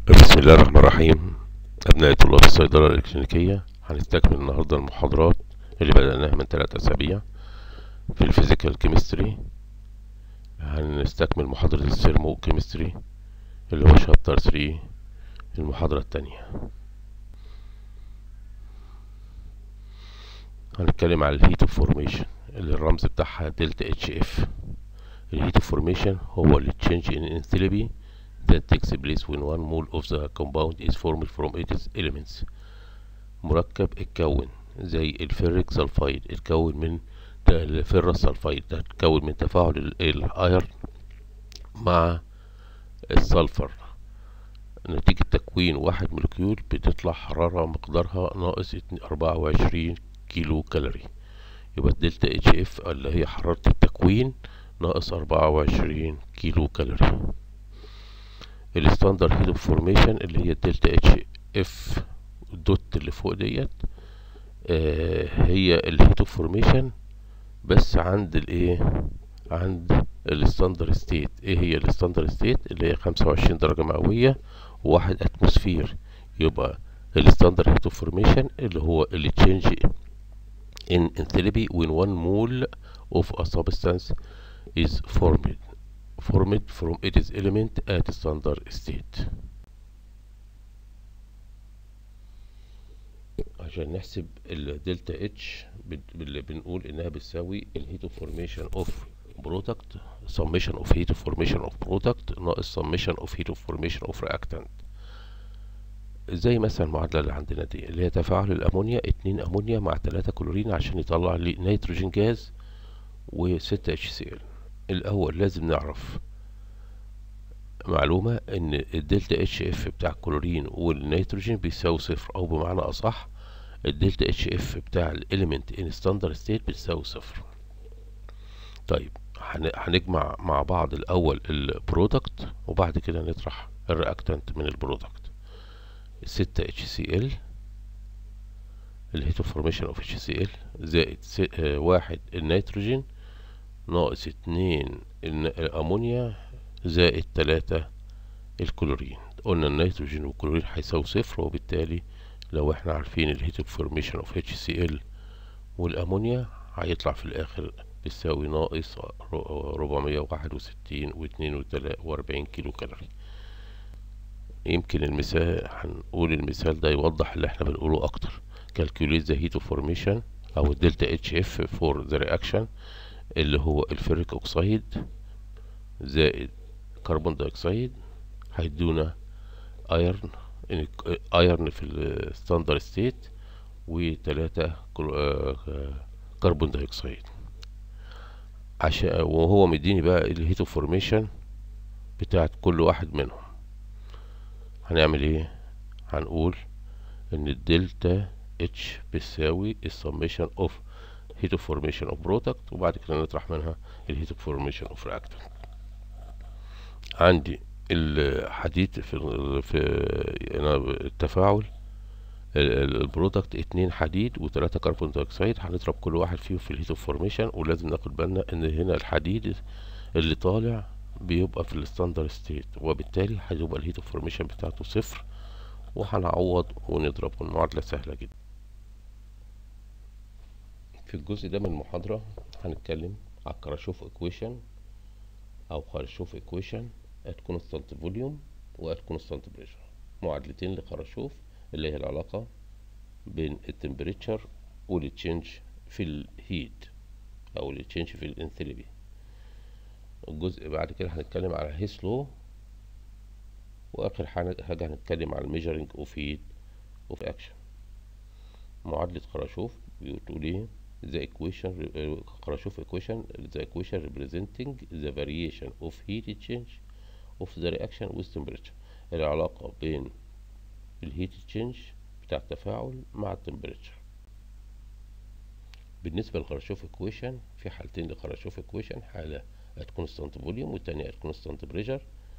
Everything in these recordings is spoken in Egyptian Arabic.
بسم الله الرحمن الرحيم أبناء طلاب الصيدلة الإكلينيكية هنستكمل النهاردة المحاضرات اللي بدأناها من ثلاث أسابيع في الفيزيكال كيمستري هنستكمل محاضرة السيرمو كيمستري اللي هو شابتر 3 المحاضرة التانية هنتكلم على الهيت اوف فورميشن اللي الرمز بتاعها دلتا اتش اف الهيت اوف فورميشن هو اللي تشينج ان enthalpy that takes place when one mole of the compound is formed from its elements مركب اتكون زي الفيريك سلفايد اتكون من الفيرس سلفايد ده اتكون من تفاعل الايرن مع السلفر نتيجة تكوين واحد مولكيول بتطلع حرارة مقدارها ناقص أربعة وعشرين كيلو كالوري يبقى الدلتا اتش اف اللي هي حرارة التكوين ناقص أربعة وعشرين كيلو كالوري الستاندر هيت اوف فورميشن اللي هي الدلتا اتش اف دوت اللي فوق ديت آه هي الهيت اوف فورميشن بس عند الايه عند الستاندر ستيت ايه هي الستاندر ستيت اللي هي خمسة وعشرين درجة مئوية وواحد اتموسفير يبقى الستاندر هيت اوف فورميشن اللي هو اللي تشينج in enthalpy when one mole of a substance is formed formed from its element at standard state عشان نحسب الدلتا اتش اللي بنقول انها بتساوي الهيت اوف فورميشن اوف برودكت summation of heat of formation of product ناقص summation of heat of formation of reactant زي مثلا المعادلة اللي عندنا دي اللي هي تفاعل الأمونيا اتنين أمونيا مع تلاتة كلورين عشان يطلع لي نيتروجين جاز وستة اتش سي ال الأول لازم نعرف معلومة إن الدلتا اتش اف بتاع الكلورين والنيتروجين بيساوي صفر أو بمعنى أصح الدلتا اتش اف بتاع الإليمنت إن ستاندرد ستيت بتساوي صفر طيب هنجمع مع بعض الأول البرودكت وبعد كده نطرح الرياكتنت من البرودكت ستة اتش سي ال الهيتو فورميشن اوف اتش سي ال زائد اه واحد النيتروجين ناقص اتنين الامونيا زائد تلاتة الكلورين قلنا النيتروجين والكلورين هيساوي صفر وبالتالي لو احنا عارفين الهيتو فورميشن اوف اتش سي ال والامونيا هيطلع في الاخر بيساوي ناقص ربعمية واحد وستين واتنين واربعين كيلو كالوري يمكن المثال هنقول المثال ده يوضح اللي احنا بنقوله اكتر calculate the heat of formation او الدلتا اتش اف for the reaction اللي هو الفيريك اوكسيد زائد كربون دايوكسيد هيدونا ايرن ايرن في الستاندر ستيت وتلاتة كربون دايوكسيد عشان وهو مديني بقى الهيت اوف فورميشن بتاعت كل واحد منهم هنعمل ايه هنقول ان الدلتا اتش بتساوي السميشن اوف هيت اوف فورميشن اوف برودكت وبعد كده نطرح منها الهيت اوف فورميشن اوف رياكتنت عندي الحديد في في التفاعل البرودكت اتنين حديد وتلاتة كربون دايوكسيد هنضرب كل واحد فيهم في الهيت اوف فورميشن ولازم ناخد بالنا ان هنا الحديد اللي طالع بيبقى في الستاندر ستيت وبالتالي هيبقى الهيت اوف فورميشن بتاعته صفر وهنعوض ونضرب المعادلة سهلة جدا في الجزء ده من المحاضرة هنتكلم على الكراشوف ايكويشن او كراشوف ايكويشن ات كونستانت فوليوم وات كونستانت بريشر معادلتين لكراشوف اللي هي العلاقة بين التمبريتشر والتشينج في الهيت او التشينج في الانثيلبي الجزء بعد كده هنتكلم على هيس لو واخر حاجه هنتكلم على الميجرنج اوف هيت اوف اكشن معادله خراشوف بتقول ايه the equation خراشوف equation the equation representing the variation of heat change of the reaction with temperature العلاقه بين الهيت تشينج بتاع التفاعل مع التمبريتشر بالنسبه للخراشوف equation في حالتين لخراشوف equation حاله at constant volume والتانية at constant pressure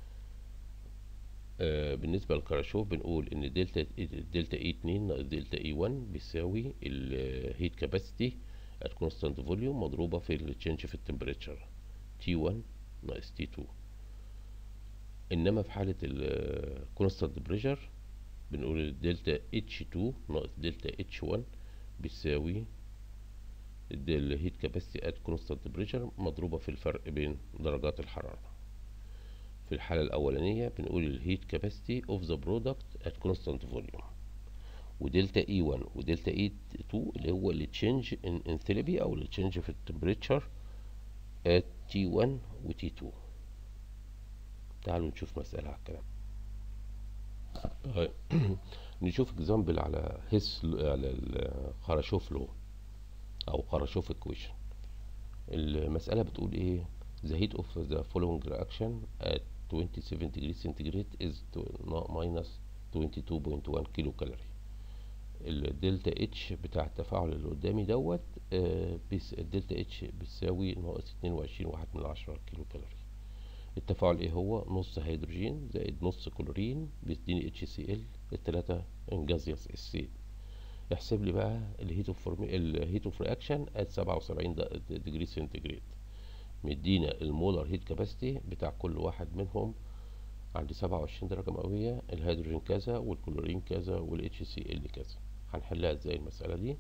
آه بالنسبة للكراشوف بنقول ان دلتا دلتا اي اتنين ناقص دلتا اي ون بيساوي الهيت كاباسيتي at constant volume مضروبة في التشينج في التمبريتشر تي ون ناقص تي تو انما في حالة الكونستانت بريشر بنقول الدلتا اتش 2 ناقص دلتا اتش 1 بتساوي الهيت كاباسيتي ات كونستانت بريشر مضروبة في الفرق بين درجات الحرارة في الحالة الأولانية بنقول الهيت كاباسيتي اوف ذا برودكت ات كونستانت فوليوم ودلتا اي 1 ودلتا اي 2 اللي هو التشينج ان انثيلبي او التشينج في التمبريتشر ات تي 1 وتي 2 تعالوا نشوف مسألة على الكلام طيب نشوف اكزامبل على هيس على الخرشوف لو او خرشوف equation المسألة بتقول ايه the heat of the following reaction at 27 degrees centigrade is to minus 22.1 كيلو كالوري الدلتا اتش بتاع التفاعل اللي قدامي دوت آه بس الدلتا اتش بتساوي ناقص 22 واحد من عشرة كيلو كالوري التفاعل ايه هو نص هيدروجين زائد نص كلورين بيديني اتش سي ال التلاتة انجازيوس السي احسب لي بقى الهيت اوف الهيت اوف رياكشن ات 77 ديجري سنتيجريد مدينا المولر هيت كاباسيتي بتاع كل واحد منهم عند 27 درجة مئوية الهيدروجين كذا والكلورين كذا والاتش سي ال كذا هنحلها ازاي المسألة دي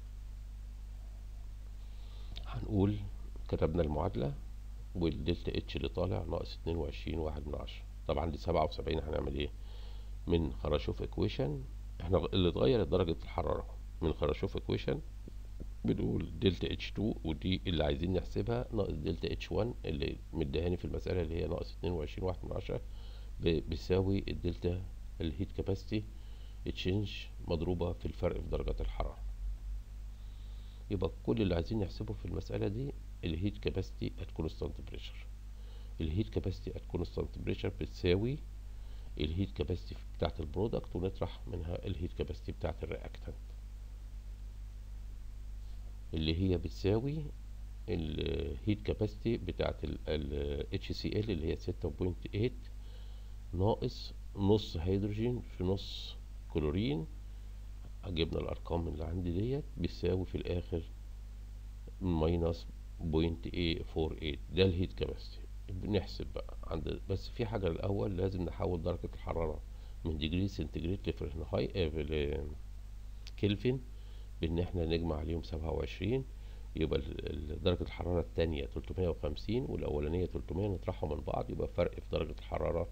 هنقول كتبنا المعادلة والدلتا اتش اللي طالع ناقص اتنين وعشرين واحد من عشرة طبعا دي سبعة وسبعين هنعمل ايه من خراشوف اكويشن احنا اللي اتغيرت درجة الحرارة من خراشوف اكويشن بنقول دلتا اتش 2 ودي اللي عايزين نحسبها ناقص دلتا اتش 1 اللي مديهاني في المسألة اللي هي ناقص اتنين وعشرين واحد من عشرة بيساوي الدلتا الهيت كاباسيتي تشينج مضروبة في الفرق في درجات الحرارة يبقى كل اللي عايزين نحسبه في المسألة دي الهيت كاباسيتي ات كونستانت بريشر الهيت كاباسيتي ات كونستانت بريشر بتساوي الهيت كاباسيتي بتاعت البرودكت ونطرح منها الهيت كاباسيتي بتاعت الرياكتنت اللي هي بتساوي الهيت كاباسيتي بتاعت ال HCl اللي هي ستة بوينت ايت ناقص نص هيدروجين في نص كلورين جبنا الارقام اللي عندي ديت بيساوي في الاخر ماينس بوينت ايه فور ايت ده الهيت كاباسيتي بنحسب بقى عند بس في حاجة الأول لازم نحول درجة الحرارة من ديجري سنتيجريد لفرنهايت كلفن بإن احنا نجمع عليهم سبعة وعشرين يبقى درجة الحرارة التانية تلتمية وخمسين والأولانية تلتمية نطرحهم من بعض يبقى فرق في درجة الحرارة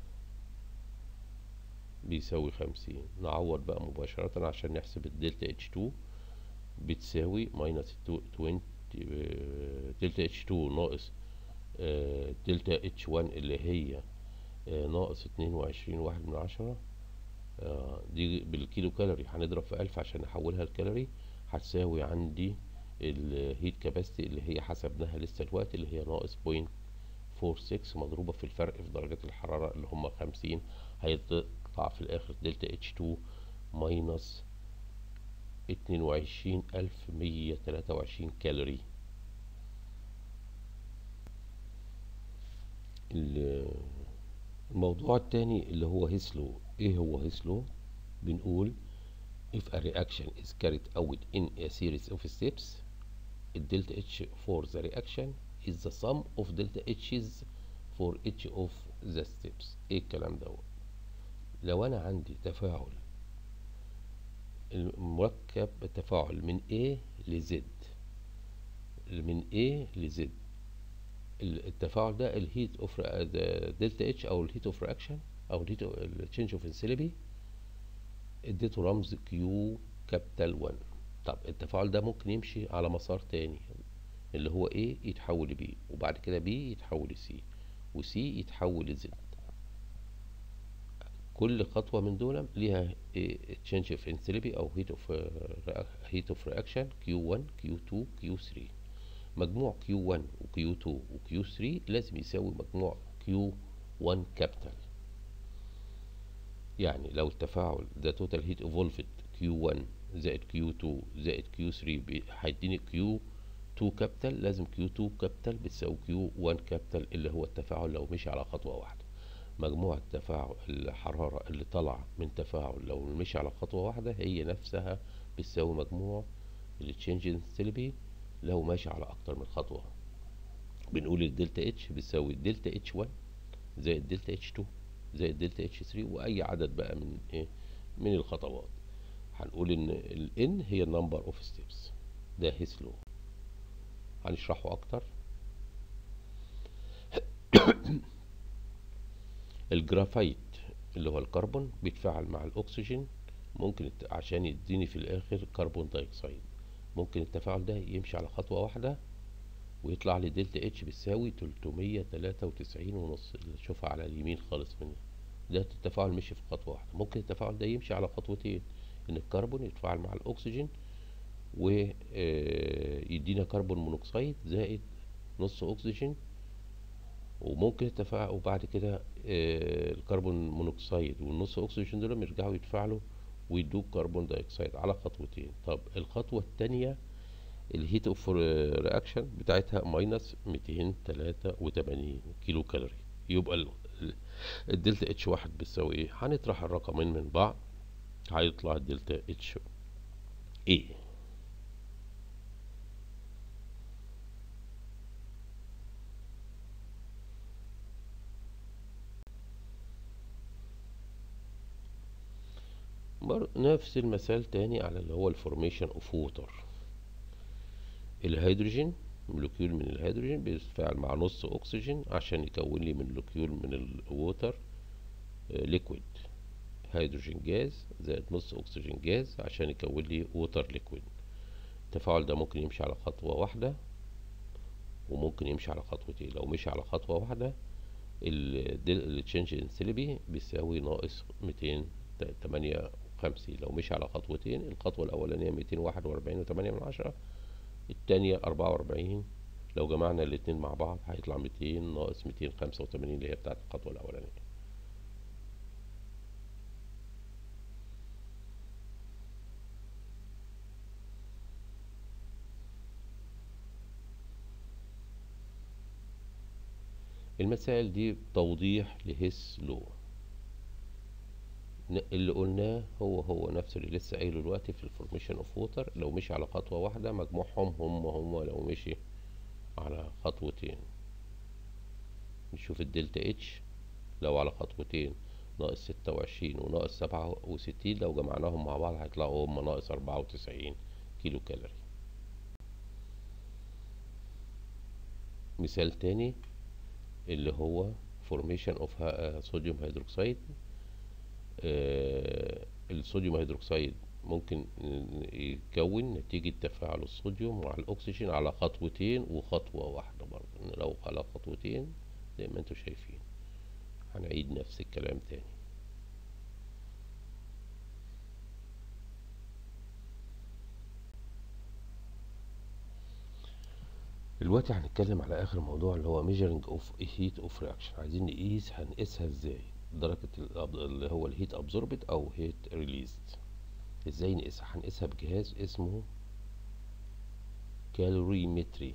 بيساوي خمسين نعوض بقى مباشرة عشان نحسب الدلتا اتش تو بتساوي ماينس دلتا اتش تو ناقص دلتا اتش وان اللي هي ناقص اتنين وعشرين واحد من عشرة دي بالكيلو كالوري هنضرب في ألف عشان نحولها الكالوري هتساوي عندي الهيت كاباسيتي اللي هي حسبناها لسه الوقت اللي هي ناقص بوينت فور سكس مضروبة في الفرق في درجة الحرارة اللي هما خمسين هيطلع في الآخر دلتا اتش تو ماينس اتنين وعشرين ألف مية تلاتة وعشرين كالوري الموضوع التاني اللي هو هيسلو ايه هو هيسلو بنقول if a reaction is carried out in a series of steps delta H for the reaction is the sum of delta H's for each of the steps ايه الكلام ده لو انا عندي تفاعل المركب تفاعل من A ل Z من A ل Z التفاعل ده الهيت اوف دلتا اتش او الهيت اوف رياكشن او الهيت التشينج اوف انسيلبي اديته رمز كيو كابيتال 1 طب التفاعل ده ممكن يمشي على مسار تاني اللي هو A يتحول ل B وبعد كده B يتحول ل C و C يتحول ل Z كل خطوة من دول ليها تشينج اوف انسيلبي او هيت اوف هيت اوف رياكشن Q1 Q2 Q3 مجموع Q1 و Q2 و Q3 لازم يساوي مجموع Q1 كابيتال يعني لو التفاعل ده توتال هيت ايفولفد Q1 زائد Q2 زائد Q3 هيديني Q2 كابيتال لازم Q2 كابيتال بتساوي Q1 كابيتال اللي هو التفاعل لو مشي على خطوة واحدة مجموع التفاعل الحرارة اللي طلع من تفاعل لو مشي على خطوة واحدة هي نفسها بتساوي مجموع التشينج انسيلبي لو ماشي على اكتر من خطوة بنقول الدلتا اتش بتساوي الدلتا اتش 1 زائد الدلتا اتش 2 زائد دلتا اتش 3 واي عدد بقى من ايه من الخطوات هنقول ان ال n هي number of steps ده هيس لو هنشرحه اكتر الجرافايت اللي هو الكربون بيتفاعل مع الاكسجين ممكن الت- عشان يديني في الاخر كربون دايوكسيد ممكن التفاعل ده يمشي على خطوة واحدة ويطلع لي دلتا اتش بتساوي 393 ونص اللي تشوفها على اليمين خالص منها ده التفاعل مشي في خطوة واحدة ممكن التفاعل ده يمشي على خطوتين ان الكربون يتفاعل مع الاكسجين ويدينا كربون مونوكسيد زائد نص اكسجين وممكن التفاعل وبعد كده آه، الكربون مونوكسيد والنص اكسجين دول يرجعوا يتفاعلوا ويدوك كربون دايوكسيد على خطوتين طب الخطوة التانية الهيت اوف رياكشن بتاعتها ماينس 283 كيلو كالوري يبقى ال- ال- الدلتا اتش واحد بتساوي ايه هنطرح الرقمين من بعض هيطلع الدلتا اتش ايه بر- نفس المثال تاني على اللي هو الفورميشن اوف ووتر الهيدروجين مولكيول من الهيدروجين بيتفاعل مع نص اكسجين عشان يكون لي مولكيول من الووتر ليكويد هيدروجين جاز زائد نص اكسجين جاز عشان يكون لي ووتر ليكويد التفاعل ده ممكن يمشي على خطوة واحدة وممكن يمشي على خطوتين لو مشي على خطوة واحدة التشينج انسيلبي بيساوي ناقص 258 لو مشي على خطوتين الخطوة الأولانية 241 وتمانية من عشرة التانية 44 لو جمعنا الاتنين مع بعض هيطلع 200 ناقص 285 اللي هي بتاعت الخطوة الأولانية المسائل دي توضيح لهيس لو ن- اللي قلناه هو هو نفس اللي لسه قايله دلوقتي في الفورميشن اوف ووتر لو مشي على خطوة واحدة مجموعهم هم هم لو مشي على خطوتين نشوف الدلتا اتش لو على خطوتين ناقص ستة وعشرين وناقص سبعة وستين لو جمعناهم مع بعض هيطلعوا هم ناقص أربعة وتسعين كيلو كالوري مثال تاني اللي هو formation of صوديوم هيدروكسيد الصوديوم هيدروكسيد ممكن يتكون نتيجة تفاعل الصوديوم مع الأكسجين على خطوتين وخطوة واحدة برضه لو على خطوتين زي ما انتوا شايفين هنعيد نفس الكلام تاني دلوقتي هنتكلم على اخر موضوع اللي هو measuring of heat of reaction عايزين نقيس هنقيسها ازاي درجة الأب- اللي هو الهيت absorbed او heat released ازاي نقيسها هنقيسها بجهاز اسمه كالوريمتري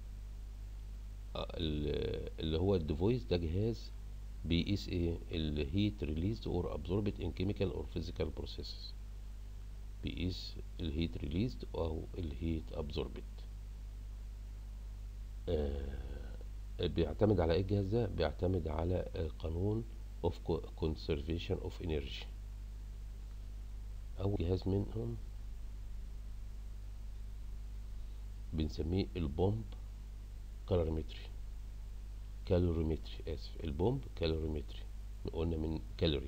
اللي هو الديفويس ده جهاز بيقيس ايه الهيت ريليزد اور absorbed in chemical or physical processes بيقيس الهيت ريليزد او الهيت absorbed آه، بيعتمد على ايه الجهاز ده بيعتمد على آه، قانون of co- conservation of energy اول جهاز منهم بنسميه البومب كالوريمتري كالوريمتري اسف البومب كالوريمتري قلنا من كالوري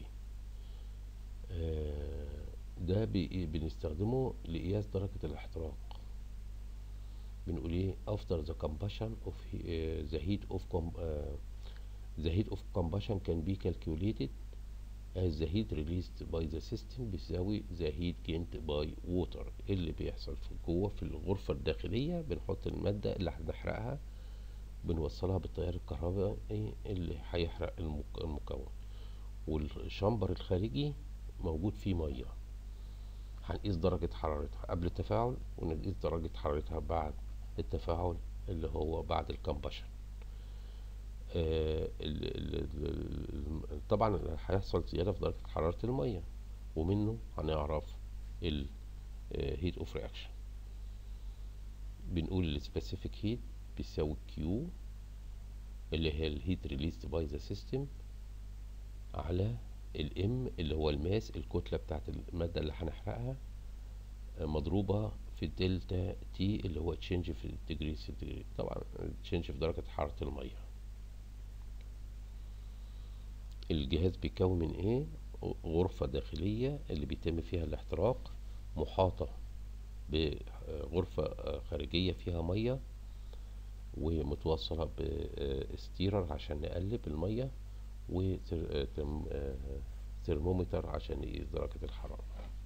آه، ده بي- بنستخدمه لقياس درجة الاحتراق بنقول ايه after the combustion of he- uh, the heat of com uh, the heat of combustion can be calculated as the heat released by the system بيساوي the heat gained by water إيه اللي بيحصل في جوه في الغرفة الداخلية بنحط المادة اللي هنحرقها بنوصلها بالتيار الكهربائي اللي هيحرق المك- المكون والشامبر الخارجي موجود فيه ميه هنقيس درجة حرارتها قبل التفاعل ونقيس درجة حرارتها بعد التفاعل اللي هو بعد الكمبشن آه ال- ال- ال- ال- طبعا هيحصل زيادة في درجة حرارة المية ومنه هنعرف ال heat of reaction بنقول ال specific heat بيساوي Q اللي هي ال heat released by the system على الام اللي هو الماس الكتلة بتاعت المادة اللي هنحرقها مضروبة في الدلتا تي اللي هو تشينج في الديجري سنتيجريد طبعا تشينج في درجة حرارة المية الجهاز بيتكون من ايه غرفة داخلية اللي بيتم فيها الاحتراق محاطة بغرفة خارجية فيها مية ومتوصلة بستيرر عشان نقلب المية وترمومتر عشان نقيس درجة الحرارة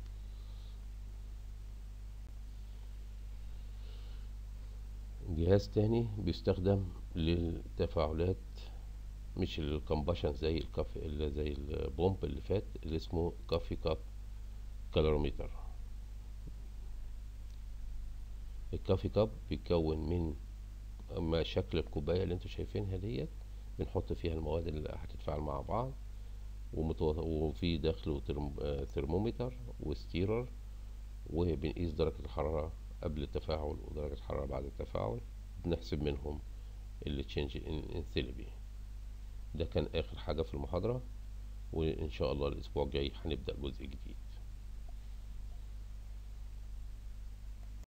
جهاز تاني بيستخدم للتفاعلات مش الكمبشن زي الكافي اللي زي البومب اللي فات اللي اسمه كافي كاب كالورومتر الكافي كاب بيتكون من ما شكل الكوباية اللي انتوا شايفينها ديت بنحط فيها المواد اللي هتتفاعل مع بعض وفي داخله ترمومتر وستيرر وبنقيس درجة الحرارة قبل التفاعل ودرجة الحرارة بعد التفاعل بنحسب منهم اللي تشينج انثيلبي ده كان اخر حاجة في المحاضرة وان شاء الله الاسبوع الجاي هنبدأ جزء جديد